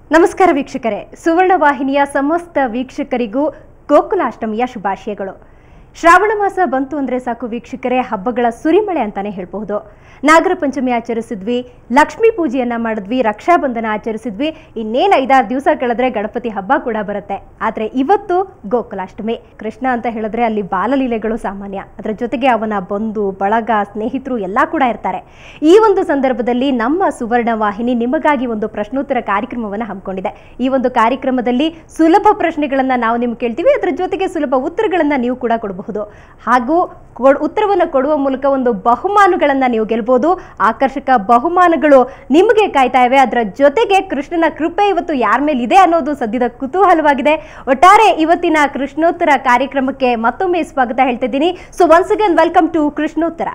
ನಮಸ್ಕಾರ ವೀಕ್ಷಕರೇ ಸುವರ್ಣ ವಾಹಿನಿಯ ಸಮಸ್ತ ವೀಕ್ಷಕರಿಗೂ ಗೋಕುಲಾಷ್ಟಮಿಯ ಶುಭಾಶಯಗಳು ಶ್ರಾವಣ ಮಾಸ ಬಂತು ಅಂದ್ರೆ ಸಾಕು ವೀಕ್ಷಕರೇ ಹಬ್ಬಗಳ ಸುರಿಮಳೆ ಅಂತಾನೆ ಹೇಳ್ಬಹುದು ನಾಗರ ಪಂಚಮಿ ಆಚರಿಸಿದ್ವಿ ಲಕ್ಷ್ಮೀ ಪೂಜೆಯನ್ನ ಮಾಡಿದ್ವಿ ರಕ್ಷಾಬಂಧನ ಆಚರಿಸಿದ್ವಿ ಇನ್ನೇನು ಐದಾರು ದಿವಸ ಕಳೆದ್ರೆ ಗಣಪತಿ ಹಬ್ಬ ಕೂಡ ಬರುತ್ತೆ ಆದ್ರೆ ಇವತ್ತು ಗೋಕುಲಾಷ್ಟಮಿ ಕೃಷ್ಣ ಅಂತ ಹೇಳಿದ್ರೆ ಅಲ್ಲಿ ಬಾಲಲೀಲೆಗಳು ಸಾಮಾನ್ಯ ಅದರ ಜೊತೆಗೆ ಅವನ ಬಂಧು ಬಳಗ ಸ್ನೇಹಿತರು ಎಲ್ಲ ಕೂಡ ಇರ್ತಾರೆ ಈ ಒಂದು ಸಂದರ್ಭದಲ್ಲಿ ನಮ್ಮ ಸುವರ್ಣ ವಾಹಿನಿ ನಿಮಗಾಗಿ ಒಂದು ಪ್ರಶ್ನೋತ್ತರ ಕಾರ್ಯಕ್ರಮವನ್ನು ಹಮ್ಮಿಕೊಂಡಿದೆ ಈ ಒಂದು ಕಾರ್ಯಕ್ರಮದಲ್ಲಿ ಸುಲಭ ಪ್ರಶ್ನೆಗಳನ್ನ ನಾವು ನಿಮ್ಗೆ ಕೇಳ್ತೀವಿ ಅದರ ಜೊತೆಗೆ ಸುಲಭ ಉತ್ತರಗಳನ್ನ ನೀವು ಕೂಡ ಕೊಡಬಹುದು ಹಾಗೂ ಕೊಡ್- ಉತ್ತರವನ್ನು ಕೊಡುವ ಮೂಲಕ ಒಂದು ಬಹುಮಾನಗಳನ್ನ ನೀವು ಗೆಲ್ಬಹುದು ಆಕರ್ಷಕ ಬಹುಮಾನಗಳು ನಿಮಗೆ ಕಾಯ್ತಾ ಇವೆ ಅದರ ಜೊತೆಗೆ ಕೃಷ್ಣನ ಕೃಪೆ ಇವತ್ತು ಯಾರ ಮೇಲೆ ಇದೆ ಅನ್ನೋದು ಸದ್ಯದ ಕುತೂಹಲವಾಗಿದೆ ಒಟ್ಟಾರೆ ಇವತ್ತಿನ ಕೃಷ್ಣೋತ್ತರ ಕಾರ್ಯಕ್ರಮಕ್ಕೆ ಮತ್ತೊಮ್ಮೆ ಸ್ವಾಗತ ಹೇಳ್ತಿದ್ದೀನಿ so once again welcome to Krishnottara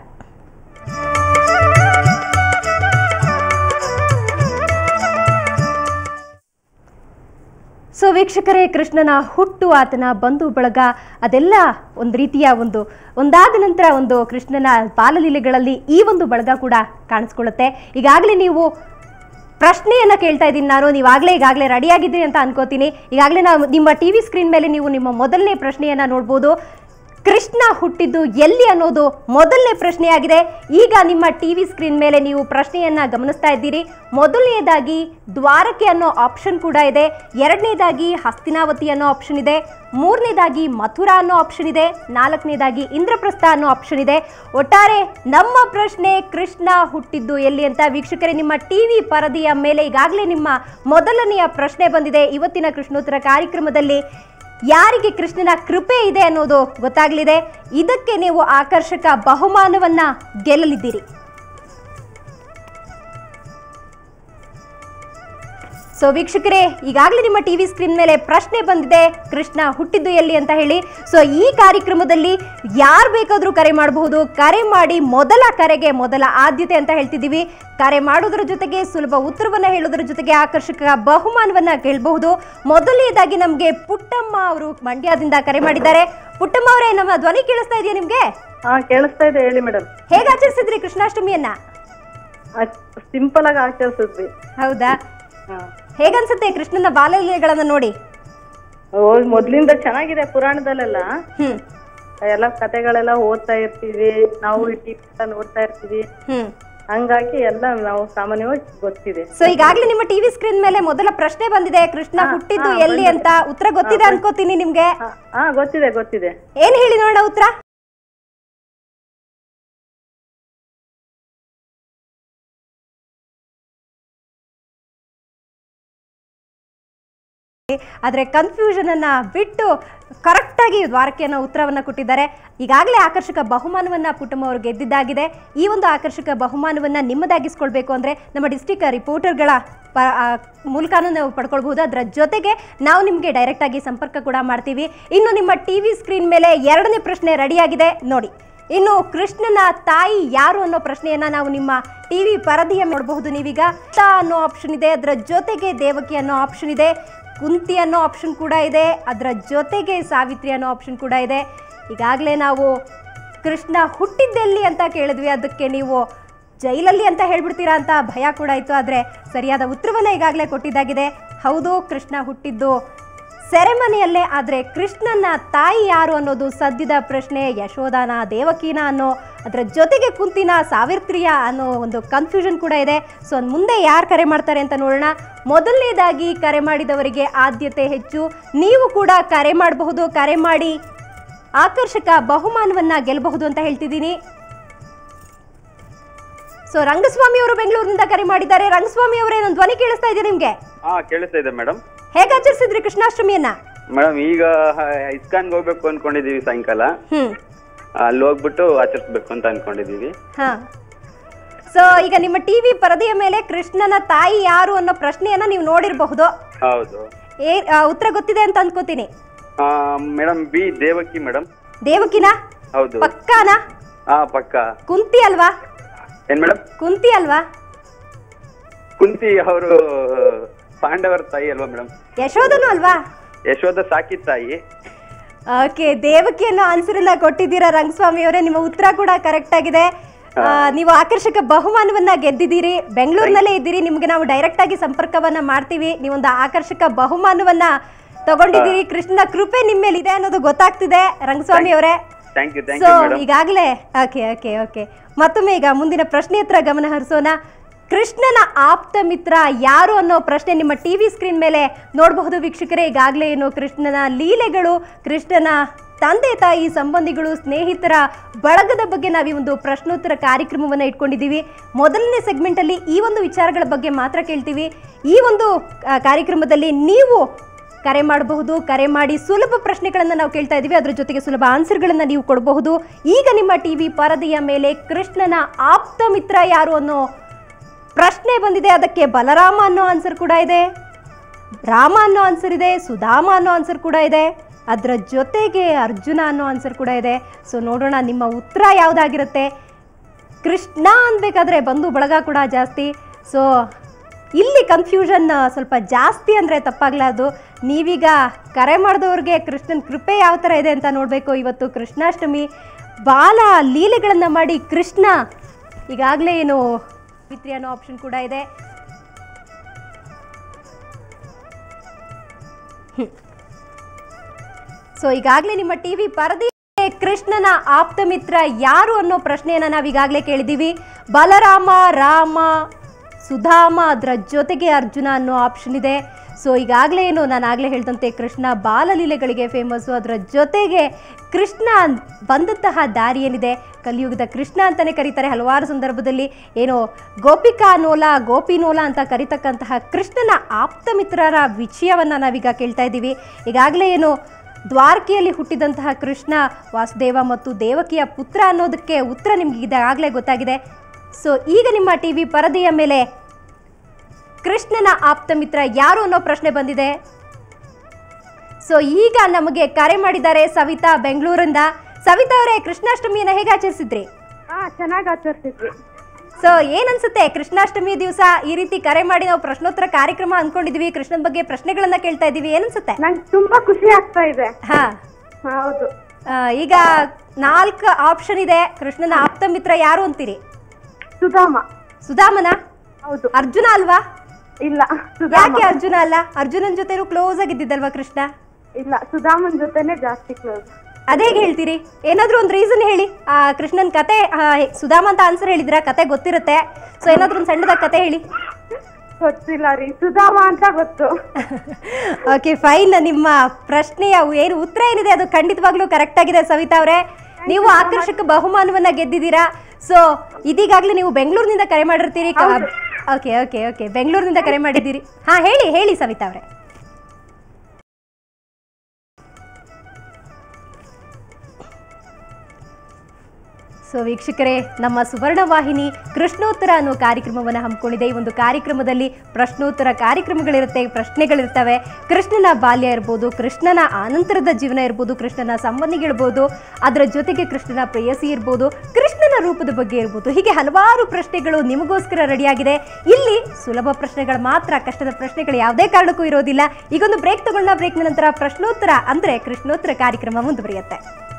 so ವೀಕ್ಷಕರೇ ಕೃಷ್ಣನ ಹುಟ್ಟು ಆತನ ಬಂಧು ಬಳಗ ಅದೆಲ್ಲ ಒಂದು ರೀತಿಯ ಒಂದು ಒಂದಾದ ನಂತರ ಒಂದು ಕೃಷ್ಣನ ಬಾಲಲೀಲೆಗಳಲ್ಲಿ ಈ ಒಂದು ಬಳಗ ಕೂಡ ಕಾಣಿಸ್ಕೊಳ್ಳುತ್ತೆ ಈಗಾಗಲೇ ನೀವು ಪ್ರಶ್ನೆಯನ್ನ ಕೇಳ್ತಾ ಇದ್ದೀನಿ ನಾನು ನೀವಾಗಲೇ ಈಗಾಗಲೇ ರೆಡಿ ಆಗಿದ್ದೀರಿ ಅಂತ ಅನ್ಕೋತೀನಿ ಈಗಾಗಲೇ ನಾವು ನಿಮ್ಮ ಟಿ ವಿ ಸ್ಕ್ರೀನ್ ಮೇಲೆ ನೀವು ನಿಮ್ಮ ಮೊದಲನೇ ಪ್ರಶ್ನೆಯನ್ನ ನೋಡ್ಬೋದು ಕೃಷ್ಣ ಹುಟ್ಟಿದ್ದು ಎಲ್ಲಿ ಅನ್ನೋದು ಮೊದಲನೇ ಪ್ರಶ್ನೆಯಾಗಿದೆ ಈಗ ನಿಮ್ಮ ಟಿ ವಿ ಸ್ಕ್ರೀನ್ ಮೇಲೆ ನೀವು ಪ್ರಶ್ನೆಯನ್ನ ಗಮನಿಸ್ತಾ ಇದ್ದೀರಿ ಮೊದಲನೇದಾಗಿ ದ್ವಾರಕೆ ಅನ್ನೋ ಆಪ್ಷನ್ ಕೂಡ ಇದೆ ಎರಡನೇದಾಗಿ ಹಸ್ತಿನಾವತಿ ಅನ್ನೋ ಆಪ್ಷನ್ ಇದೆ ಮೂರನೇದಾಗಿ ಮಥುರಾ ಅನ್ನೋ ಆಪ್ಷನ್ ಇದೆ ನಾಲ್ಕನೇದಾಗಿ ಇಂದ್ರಪ್ರಸ್ಥ ಅನ್ನೋ ಆಪ್ಷನ್ ಇದೆ ಒಟ್ಟಾರೆ ನಮ್ಮ ಪ್ರಶ್ನೆ ಕೃಷ್ಣ ಹುಟ್ಟಿದ್ದು ಎಲ್ಲಿ ಅಂತ ವೀಕ್ಷಕರೇ ನಿಮ್ಮ ಟಿವಿ ಪರದೆಯ ಮೇಲೆ ಈಗಾಗಲೇ ನಿಮ್ಮ ಮೊದಲನೆಯ ಪ್ರಶ್ನೆ ಬಂದಿದೆ ಇವತ್ತಿನ ಕೃಷ್ಣೋತ್ತರ ಕಾರ್ಯಕ್ರಮದಲ್ಲಿ ಯಾರಿಗೆ ಕೃಷ್ಣನ ಕೃಪೆ ಇದೆ ಅನ್ನೋದು ಗೊತ್ತಾಗಲಿದೆ ಇದಕ್ಕೆ ನೀವು ಆಕರ್ಷಕ ಬಹುಮಾನವನ್ನ ಗೆಲ್ಲಲಿದ್ದೀರಿ ಸೊ ವೀಕ್ಷಕರೇ ಈಗಾಗಲೇ ನಿಮ್ಮ ಟಿವಿ ಸ್ಕ್ರೀನ್ ಮೇಲೆ ಪ್ರಶ್ನೆ ಬಂದಿದೆ ಕೃಷ್ಣ ಹುಟ್ಟಿದ್ದು ಎಲ್ಲಿ ಅಂತ ಹೇಳಿ ಸೊ ಈ ಕಾರ್ಯಕ್ರಮದಲ್ಲಿ ಯಾರು ಬೇಕಾದರೂ ಕರೆ ಮಾಡಬಹುದು ಕರೆ ಮಾಡಿ ಮೊದಲ ಕರೆಗೆ ಮೊದಲ ಆದ್ಯತೆ ಅಂತ ಹೇಳ್ತಿದ್ದೀವಿ ಕರೆ ಮಾಡೋದ್ರ ಜೊತೆಗೆ ಸುಲಭ ಉತ್ತರವನ್ನ ಹೇಳೋದ್ರ ಜೊತೆಗೆ ಆಕರ್ಷಕ ಬಹುಮಾನವನ್ನ ಗೆಲ್ಲಬಹುದು ಮೊದಲನೇದಾಗಿ ನಮಗೆ ಪುಟ್ಟಮ್ಮ ಅವರು ಮಂಡ್ಯದಿಂದ ಕರೆ ಮಾಡಿದ್ದಾರೆ ಪುಟ್ಟಮ್ಮ ಅವರೇ ನಮ್ಮ ಧ್ವನಿ ಕೇಳಿಸ್ತಾ ಇದೆಯಾ ನಿಮ್ಗೆ ಹಾ ಕೇಳಿಸ್ತಾ ಇದೆ ಹೇಳಿ ಮೇಡಮ್ ಹೇಗೆ ಆಚರಿಸಿದ್ರಿ ಕೃಷ್ಣಾಷ್ಟಮಿಯನ್ನ ಸಿಂಪಲ್ ಆಗಿ ಆಚರಿಸಿದ್ವಿ ಹೌದಾ ಹಾ. ಹೇಗನ್ಸುತ್ತೆ ಕೃಷ್ಣನ ಬಾಲಲೀಲೆಗಳನ್ನ ನೋಡಿ ಓ ಮೊದ್ಲಿಂದ ಚೆನ್ನಾಗಿದೆ ಪುರಾಣದಲ್ಲೆಲ್ಲ ಹ್ಮ್ ಎಲ್ಲ ಕತೆಗಳೆಲ್ಲ ಓದ್ತಾ ಇರ್ತೀವಿ ನಾವು ಟಿವಿ ನೋಡ್ತಾ ಇರ್ತೀವಿ ಹ್ಮ್ ಹಂಗಾಗಿ ಎಲ್ಲ ನಾವು ಸಾಮಾನ್ಯವಾಗಿ ಗೊತ್ತಿದೆ ಸೊ ಈಗಾಗಲೇ ನಿಮ್ಮ ಟಿವಿ ಸ್ಕ್ರೀನ್ ಮೇಲೆ ಮೊದಲ ಪ್ರಶ್ನೆ ಬಂದಿದೆ ಕೃಷ್ಣ ಹುಟ್ಟಿದ್ದು ಎಲ್ಲಿ ಅಂತ ಉತ್ತರ ಗೊತ್ತಿದೆ ಅನ್ಕೋತೀನಿ ನಿಮ್ಗೆ ಹಾ, ಹಾ ಗೊತ್ತಿದೆ ಗೊತ್ತಿದೆ ಏನ್ ಹೇಳಿ ನೋಡೋಣ ಉತ್ತರ ಆದ್ರೆ ಕನ್ಫ್ಯೂಷನ್ ಅನ್ನ ಬಿಟ್ಟು ಕರೆಕ್ಟ್ ಆಗಿ ದ್ವಾರಕೆಯನ್ನ ಉತ್ತರವನ್ನ ಕೊಟ್ಟಿದ್ದಾರೆ ಈಗಾಗಲೇ ಆಕರ್ಷಕ ಬಹುಮಾನವನ್ನ ಪುಟ್ಟಮ್ಮ ಅವರು ಗೆದ್ದಿದ್ದಾಗಿದೆ ಈ ಒಂದು ಆಕರ್ಷಕ ಬಹುಮಾನವನ್ನ ನಿಮ್ಮದಾಗಿಸ್ಕೊಳ್ಬೇಕು ಅಂದ್ರೆ ನಮ್ಮ ಡಿಸ್ಟಿಕ್ ರಿಪೋರ್ಟರ್ಗಳ ಪ ಆ, ಮೂಲಕನೂ ನಾವು ಪಡ್ಕೊಳ್ಬಹುದು ಅದರ ಜೊತೆಗೆ ನಾವು ನಿಮಗೆ ಡೈರೆಕ್ಟ್ ಆಗಿ ಸಂಪರ್ಕ ಕೂಡ ಮಾಡ್ತೀವಿ ಇನ್ನು ನಿಮ್ಮ ಟಿವಿ ಸ್ಕ್ರೀನ್ ಮೇಲೆ ಎರಡನೇ ಪ್ರಶ್ನೆ ರೆಡಿಯಾಗಿದೆ ನೋಡಿ ಇನ್ನು ಕೃಷ್ಣನ ತಾಯಿ ಯಾರು ಅನ್ನೋ ಪ್ರಶ್ನೆಯನ್ನ ನಾವು ನಿಮ್ಮ ಟಿವಿ ಪರದೆಯ ನೋಡಬಹುದು ನೀವೀಗ ತ ಅನ್ನೋ ಆಪ್ಷನ್ ಇದೆ ಅದರ ಜೊತೆಗೆ ದೇವಕಿ ಅನ್ನೋ ಆಪ್ಷನ್ ಇದೆ ಕುಂತಿ ಅನ್ನೋ ಆಪ್ಷನ್ ಕೂಡ ಇದೆ ಅದರ ಜೊತೆಗೆ ಸಾವಿತ್ರಿ ಅನ್ನೋ ಆಪ್ಷನ್ ಕೂಡ ಇದೆ ಈಗಾಗಲೇ ನಾವು ಕೃಷ್ಣ ಹುಟ್ಟಿದ್ದೆಲ್ಲಿ ಅಂತ ಕೇಳಿದ್ವಿ ಅದಕ್ಕೆ ನೀವು ಜೈಲಲ್ಲಿ ಅಂತ ಹೇಳ್ಬಿಡ್ತೀರಾ ಅಂತ ಭಯ ಕೂಡ ಇತ್ತು ಆದರೆ ಸರಿಯಾದ ಉತ್ತರವನ್ನು ಈಗಾಗಲೇ ಕೊಟ್ಟಿದ್ದಾಗಿದೆ ಹೌದು ಕೃಷ್ಣ ಹುಟ್ಟಿದ್ದು ಸೆರೆಮನೆಯಲ್ಲೇ ಆದರೆ ಕೃಷ್ಣನ ತಾಯಿ ಯಾರು ಅನ್ನೋದು ಸದ್ಯದ ಪ್ರಶ್ನೆ ಯಶೋದಾನ ದೇವಕೀನ ಅನ್ನೋ ಅದರ ಜೊತೆಗೆ ಕುಂತಿನ ಸಾವಿತ್ರಿಯ ಅನ್ನೋ ಒಂದು ಕನ್ಫ್ಯೂಷನ್ ಕೂಡ ಇದೆ ಸೊ ಮುಂದೆ ಯಾರು ಕರೆ ಮಾಡ್ತಾರೆ ಅಂತ ನೋಡೋಣ ಮೊದಲನೇದಾಗಿ ಕರೆ ಮಾಡಿದವರಿಗೆ ಆದ್ಯತೆ ಹೆಚ್ಚು ನೀವು ಕೂಡ ಕರೆ ಮಾಡಬಹುದು ಕರೆ ಮಾಡಿ ಆಕರ್ಷಕ ಬಹುಮಾನವನ್ನ ಗೆಲ್ಲಬಹುದು ಅಂತ ಹೇಳ್ತಿದ್ದೀನಿ ಸೊ ರಂಗಸ್ವಾಮಿ ಅವರು ಬೆಂಗಳೂರಿನಿಂದ ಕರೆ ಮಾಡಿದ್ದಾರೆ ರಂಗಸ್ವಾಮಿ ಅವರೇ ನನ್ನ ಧ್ವನಿ ಕೇಳಿಸ್ತಾ ಇದೆ ನಿಮ್ಗೆ ಹಾ ಕೇಳಿಸ್ತಾ ಇದೆ ಮೇಡಮ್ ಹೇಗೆ ಆಚರಿಸಿದ್ರಿ ಕೃಷ್ಣಾಷ್ಟಮಿಯನ್ನ ಮೇಡಮ್ ಈಗ ಇಸ್ಕಾನ್ಗೆ ಹೋಗ್ಬೇಕು ಅನ್ಕೊಂಡಿದೀವಿ ಸಾಯಂಕಾಲ ಹ್ಮ್ ಅಲ್ಲಿ ಹೋಗ್ಬಿಟ್ಟು ಆಚರಿಸ್ಬೇಕು ಅಂತ ಅನ್ಕೊಂಡಿದೀವಿ ಹಾ ಸೊ ಈಗ ನಿಮ್ಮ ಟಿವಿ ಪರದೆಯ ಮೇಲೆ ಕೃಷ್ಣನ ತಾಯಿ ಯಾರು ಅನ್ನೋ ಪ್ರಶ್ನೆಯನ್ನ ನೀವು ನೋಡಿರಬಹುದು ಹೌದು ಏ ಆ, ಉತ್ತರ ಗೊತ್ತಿದೆ ಅಂತ ಅನ್ಕೋತೀನಿ ಮೇಡಮ್ ಬಿ ದೇವಕಿ ಮೇಡಮ್ ದೇವಕಿನ ಹೌದು ಪಕ್ಕಾನ ಹಾ ಪಕ್ಕ ಕುಂತಿ ಅಲ್ವಾ ಏನ್ ಮೇಡಮ್ ಕುಂತಿ ಅಲ್ವಾ ಕುಂತಿ ಅವರು ಪಾಂಡವರ ತಾಯಿ ಅಲ್ವಾ ಮೇಡಮ್ ಯಶೋಧನು ಅಲ್ವಾ ಯಶೋಧ ಸಾಕಿದ ತಾಯಿ ಓಕೆ ದೇವಕಿ ಅನ್ನೋ ಆನ್ಸರ್ ಅನ್ನ ಕೊಟ್ಟಿದ್ದೀರಾ ರಂಗಸ್ವಾಮಿ ಅವರೇ ನಿಮ್ಮ ಉತ್ತರ ಕೂಡ ಕರೆಕ್ಟ್ ಆಗಿದೆ ಆ, ನೀವು ಆಕರ್ಷಕ ಬಹುಮಾನವನ್ನ ಗೆದ್ದಿದ್ದೀರಿ ಬೆಂಗಳೂರಿನಲ್ಲೇ ಇದ್ದೀರಿ ನಿಮ್ಗೆ ನಾವು ಡೈರೆಕ್ಟ್ ಆಗಿ ಸಂಪರ್ಕವನ್ನ ಮಾಡ್ತೀವಿ ನೀವೊಂದು ಆಕರ್ಷಕ ಬಹುಮಾನವನ್ನ ತಗೊಂಡಿದ್ದೀರಿ ಕೃಷ್ಣನ ಕೃಪೆ ನಿಮ್ಮ ಮೇಲೆ ಇದೆ ಅನ್ನೋದು ಗೊತ್ತಾಗ್ತಿದೆ ರಂಗಸ್ವಾಮಿ ಅವರೇ thank you thank so you madam ಈಗಾಗಲೇ ಓಕೆ ಓಕೆ ಓಕೆ ಮತ್ತೊಮ್ಮೆ ಈಗ ಮುಂದಿನ ಪ್ರಶ್ನೆ ಹತ್ರ ಗಮನ ಹರಿಸೋಣ ಕೃಷ್ಣನ ಆಪ್ತ ಮಿತ್ರ ಯಾರು ಅನ್ನೋ ಪ್ರಶ್ನೆ ನಿಮ್ಮ ಟಿ ವಿ ಸ್ಕ್ರೀನ್ ಮೇಲೆ ನೋಡಬಹುದು ವೀಕ್ಷಕರೇ ಈಗಾಗಲೇ ಏನು ಕೃಷ್ಣನ ಲೀಲೆಗಳು ಕೃಷ್ಣನ ತಂದೆ ತಾಯಿ ಸಂಬಂಧಿಗಳು ಸ್ನೇಹಿತರ ಬಳಗದ ಬಗ್ಗೆ ನಾವು ಈ ಒಂದು ಪ್ರಶ್ನೋತ್ತರ ಕಾರ್ಯಕ್ರಮವನ್ನು ಇಟ್ಕೊಂಡಿದ್ದೀವಿ ಮೊದಲನೇ ಸೆಗ್ಮೆಂಟಲ್ಲಿ ಈ ಒಂದು ವಿಚಾರಗಳ ಬಗ್ಗೆ ಮಾತ್ರ ಕೇಳ್ತೀವಿ ಈ ಒಂದು ಆ, ಕಾರ್ಯಕ್ರಮದಲ್ಲಿ ನೀವು ಕರೆ ಮಾಡಬಹುದು ಕರೆ ಮಾಡಿ ಸುಲಭ ಪ್ರಶ್ನೆಗಳನ್ನು ನಾವು ಕೇಳ್ತಾ ಇದ್ದೀವಿ ಅದ್ರ ಜೊತೆಗೆ ಸುಲಭ ಆನ್ಸರ್ಗಳನ್ನು ನೀವು ಕೊಡಬಹುದು ಈಗ ನಿಮ್ಮ ಟಿವಿ ಪರದೆಯ ಮೇಲೆ ಕೃಷ್ಣನ ಆಪ್ತ ಮಿತ್ರ ಯಾರು ಅನ್ನೋ ಪ್ರಶ್ನೆ ಬಂದಿದೆ ಅದಕ್ಕೆ ಬಲರಾಮ ಅನ್ನೋ ಆನ್ಸರ್ ಕೂಡ ಇದೆ ರಾಮ ಅನ್ನೋ ಆನ್ಸರ್ ಇದೆ ಸುಧಾಮ ಅನ್ನೋ ಆನ್ಸರ್ ಕೂಡ ಇದೆ ಅದರ ಜೊತೆಗೆ ಅರ್ಜುನ ಅನ್ನೋ ಆನ್ಸರ್ ಕೂಡ ಇದೆ ಸೊ ನೋಡೋಣ ನಿಮ್ಮ ಉತ್ತರ ಯಾವುದಾಗಿರುತ್ತೆ ಕೃಷ್ಣ ಅನ್ಬೇಕಾದ್ರೆ ಬಂಧು ಬಳಗ ಕೂಡ ಜಾಸ್ತಿ ಸೊ ಇಲ್ಲಿ ಕನ್ಫ್ಯೂಷನ್ ಸ್ವಲ್ಪ ಜಾಸ್ತಿ ಅಂದರೆ ತಪ್ಪಾಗ್ಲಾರ್ದು ನೀವೀಗ ಕರೆ ಮಾಡಿದವ್ರಿಗೆ ಕೃಷ್ಣನ ಕೃಪೆ ಯಾವ ಥರ ಇದೆ ಅಂತ ನೋಡಬೇಕು ಇವತ್ತು ಕೃಷ್ಣಾಷ್ಟಮಿ ಬಾಲ ಲೀಲೆಗಳನ್ನು ಮಾಡಿ ಕೃಷ್ಣ ಈಗಾಗಲೇ ಏನು ಮಿತ್ರಿ ಅನ್ನೋ ಆಪ್ಷನ್ ಕೂಡ ಇದೆ ಸೊ ಈಗಾಗಲೇ ನಿಮ್ಮ ಟಿವಿ ಪರದೆ ಕೃಷ್ಣನ ಆಪ್ತ ಮಿತ್ರ ಯಾರು ಅನ್ನೋ ಪ್ರಶ್ನೆಯನ್ನ ನಾವು ಈಗಾಗಲೇ ಕೇಳಿದ್ದೀವಿ ಬಲರಾಮ ರಾಮ ಸುಧಾಮ ಅದರ ಜೊತೆಗೆ ಅರ್ಜುನ ಅನ್ನೋ ಆಪ್ಷನ್ ಇದೆ ಸೊ ಈಗಾಗಲೇ ಏನು ನಾನು ಆಗಲೇ ಹೇಳಿದಂತೆ ಕೃಷ್ಣ ಬಾಲಲೀಲೆಗಳಿಗೆ ಫೇಮಸ್ಸು ಅದರ ಜೊತೆಗೆ ಕೃಷ್ಣ ಬಂದಂತಹ ದಾರಿ ಏನಿದೆ ಕಲಿಯುಗದ ಕೃಷ್ಣ ಅಂತಲೇ ಕರೀತಾರೆ ಹಲವಾರು ಸಂದರ್ಭದಲ್ಲಿ ಏನು ಗೋಪಿಕಾ ನೋಲ ಗೋಪಿ ನೋಲ ಅಂತ ಕರಿತಕ್ಕಂತಹ ಕೃಷ್ಣನ ಆಪ್ತ ಮಿತ್ರರ ವಿಷಯವನ್ನು ನಾವೀಗ ಕೇಳ್ತಾ ಇದ್ದೀವಿ ಈಗಾಗಲೇ ಏನು ದ್ವಾರಕೆಯಲ್ಲಿ ಹುಟ್ಟಿದಂತಹ ಕೃಷ್ಣ ವಾಸುದೇವ ಮತ್ತು ದೇವಕಿಯ ಪುತ್ರ ಅನ್ನೋದಕ್ಕೆ ಉತ್ತರ ನಿಮ್ಗೆ ಈಗಾಗಲೇ ಗೊತ್ತಾಗಿದೆ ಸೊ ಈಗ ನಿಮ್ಮ ಟಿ ವಿ ಪರದೆಯ ಮೇಲೆ ಕೃಷ್ಣನ ಆಪ್ತ ಮಿತ್ರ ಯಾರು ಅನ್ನೋ ಪ್ರಶ್ನೆ ಬಂದಿದೆ ಸೊ ಈಗ ನಮಗೆ ಕರೆ ಮಾಡಿದ್ದಾರೆ ಸವಿತಾ ಬೆಂಗಳೂರಿಂದ ಸವಿತಾ ಅವರೇ ಕೃಷ್ಣಾಷ್ಟಮಿಯನ್ನ ಹೇಗೆ ಆಚರಿಸಿದ್ರಿ ಹಾ ಚೆನ್ನಾಗಿ ಆಚರಿಸಿದ್ವಿ ಸೊ ಏನನ್ಸುತ್ತೆ ಕೃಷ್ಣಾಷ್ಟಮಿ ದಿವಸ ಈ ರೀತಿ ಕರೆ ಮಾಡಿ ನಾವು ಪ್ರಶ್ನೋತ್ತರ ಕಾರ್ಯಕ್ರಮ ಅನ್ಕೊಂಡಿದೀವಿ ಕೃಷ್ಣನ ಬಗ್ಗೆ ಪ್ರಶ್ನೆಗಳನ್ನ ಕೇಳ್ತಾ ಇದೀವಿ ಏನನ್ಸುತ್ತೆ ನಂಗೆ ತುಂಬಾ ಖುಷಿ ಆಗ್ತಾ ಇದೆ ಹಾ ಹೌದು ಆ, ಈಗ ನಾಲ್ಕು ಆಪ್ಷನ್ ಇದೆ ಕೃಷ್ಣನ ಆಪ್ತ ಮಿತ್ರ ಯಾರು ಅಂತೀರಿ ಸುಧಾಮ ಸುಧಾಮನ ಹೌದು ಅರ್ಜುನ ಅಲ್ವಾ ಇಲ್ಲ ಸುಧಾಮ ಯಾಕೆ ಅರ್ಜುನ ಅಲ್ಲ ಅರ್ಜುನನ್ ಜೊತೆನೂ ಕ್ಲೋಸ್ ಆಗಿದ್ದಿದ್ದಲ್ವಾ ಕೃಷ್ಣ ಇಲ್ಲ ಸುಧಾಮನ್ ಜೊತೆನೆ ಜಾಸ್ತಿ ಕ್ಲೋಸ್ ಅದೇಗೆ ಹೇಳ್ತೀರಿ ಏನಾದ್ರೂ ಒಂದು ರೀಸನ್ ಹೇಳಿ ಆ ಕೃಷ್ಣನ್ ಕತೆ ಆ, ಸುಧಾಮ ಅಂತ ಆನ್ಸರ್ ಹೇಳಿದ್ರ ಕತೆ ಗೊತ್ತಿರುತ್ತೆ ಸೊ ಏನಾದ್ರೂ ಒಂದು ಸಣ್ಣದಾಗಿ ಕತೆ ಹೇಳಿ ಗೊತ್ತಿಲ್ಲ ರೀ ಸುಧಾಮ ಅಂತ ಗೊತ್ತು ಓಕೆ ಫೈನ್ ನಿಮ್ಮ ಪ್ರಶ್ನೆಯ ಏನು ಉತ್ತರ ಏನಿದೆ ಅದು ಖಂಡಿತವಾಗ್ಲೂ ಕರೆಕ್ಟ್ ಆಗಿದೆ ಸವಿತಾ ಅವರೇ ನೀವು ಆಕರ್ಷಕ ಬಹುಮಾನವನ್ನ ಗೆದ್ದಿದ್ದೀರಾ ಸೊ ಇದೀಗಾಗಲೇ ನೀವು ಬೆಂಗಳೂರಿನಿಂದ ಕರೆ ಮಾಡಿರ್ತೀರಿ ಓಕೆ ಓಕೆ ಓಕೆ ಬೆಂಗಳೂರಿನಿಂದ ಕರೆ ಮಾಡಿದ್ದೀರಿ ಹಾ ಹೇಳಿ ಹೇಳಿ ಸವಿತಾ ಅವರೇ ಸೊ ವೀಕ್ಷಕರೇ ನಮ್ಮ ಸುವರ್ಣ ವಾಹಿನಿ ಕೃಷ್ಣೋತ್ತರ ಅನ್ನೋ ಕಾರ್ಯಕ್ರಮವನ್ನು ಹಮ್ಮಿಕೊಂಡಿದೆ ಈ ಒಂದು ಕಾರ್ಯಕ್ರಮದಲ್ಲಿ ಪ್ರಶ್ನೋತ್ತರ ಕಾರ್ಯಕ್ರಮಗಳಿರುತ್ತೆ ಪ್ರಶ್ನೆಗಳಿರ್ತವೆ ಕೃಷ್ಣನ ಬಾಲ್ಯ ಇರ್ಬೋದು ಕೃಷ್ಣನ ಆನಂತರದ ಜೀವನ ಇರ್ಬೋದು ಕೃಷ್ಣನ ಸಂಬಂಧಿಗಳಿರ್ಬೋದು ಅದರ ಜೊತೆಗೆ ಕೃಷ್ಣನ ಪ್ರೇಯಸಿ ಇರ್ಬೋದು ಕೃಷ್ಣನ ರೂಪದ ಬಗ್ಗೆ ಇರ್ಬೋದು ಹೀಗೆ ಹಲವಾರು ಪ್ರಶ್ನೆಗಳು ನಿಮಗೋಸ್ಕರ ರೆಡಿಯಾಗಿದೆ ಇಲ್ಲಿ ಸುಲಭ ಪ್ರಶ್ನೆಗಳು ಮಾತ್ರ ಕಷ್ಟದ ಪ್ರಶ್ನೆಗಳು ಯಾವುದೇ ಕಾರಣಕ್ಕೂ ಇರೋದಿಲ್ಲ ಈಗೊಂದು ಬ್ರೇಕ್ ತಗೊಂಡ ಬ್ರೇಕ್ನ ನಂತರ ಪ್ರಶ್ನೋತ್ತರ ಅಂದರೆ ಕೃಷ್ಣೋತ್ತರ ಕಾರ್ಯಕ್ರಮ ಮುಂದುವರಿಯುತ್ತೆ